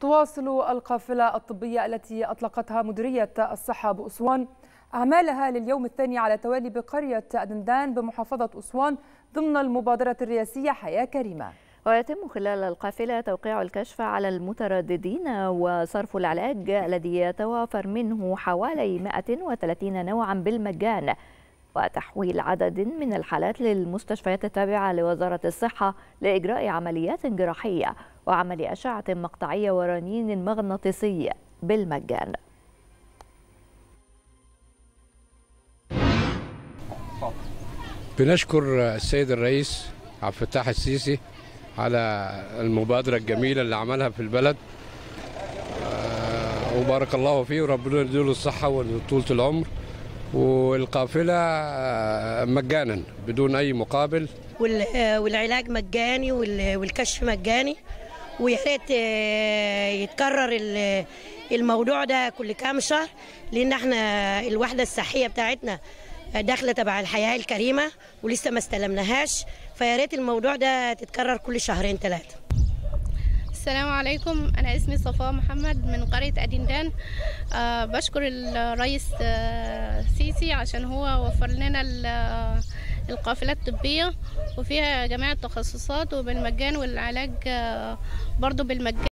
تواصل القافلة الطبية التي أطلقتها مديرية الصحة بأسوان أعمالها لليوم الثاني على التوالي بقرية أدندان بمحافظة أسوان ضمن المبادرة الرئاسية حياة كريمة ويتم خلال القافلة توقيع الكشف على المترددين وصرف العلاج الذي يتوافر منه حوالي 130 نوعا بالمجان وتحويل عدد من الحالات للمستشفيات التابعة لوزارة الصحة لإجراء عمليات جراحية وعمل أشعة مقطعية ورنين مغناطيسي بالمجان بنشكر السيد الرئيس عبد الفتاح السيسي على المبادرة الجميلة اللي عملها في البلد آه، وبارك الله فيه وربنا يديله الصحة وطولة العمر والقافلة آه، مجانا بدون أي مقابل وال- والعلاج مجاني وال- والكشف مجاني ويا ريت آه، يتكرر ال- الموضوع ده كل كام شهر لان احنا الوحده الصحيه بتاعتنا داخله تبع الحياه الكريمه ولسه ما استلمناهاش فيا ريت الموضوع ده تتكرر كل شهرين ثلاثه السلام عليكم أنا اسمي صفاء محمد من قرية أدندان أه بشكر الرئيس آه، سيسي عشان هو وفر لنا ال- آه، القافلة الطبية وفيها جميع التخصصات وبالمجان والعلاج آه، برضو بالمجان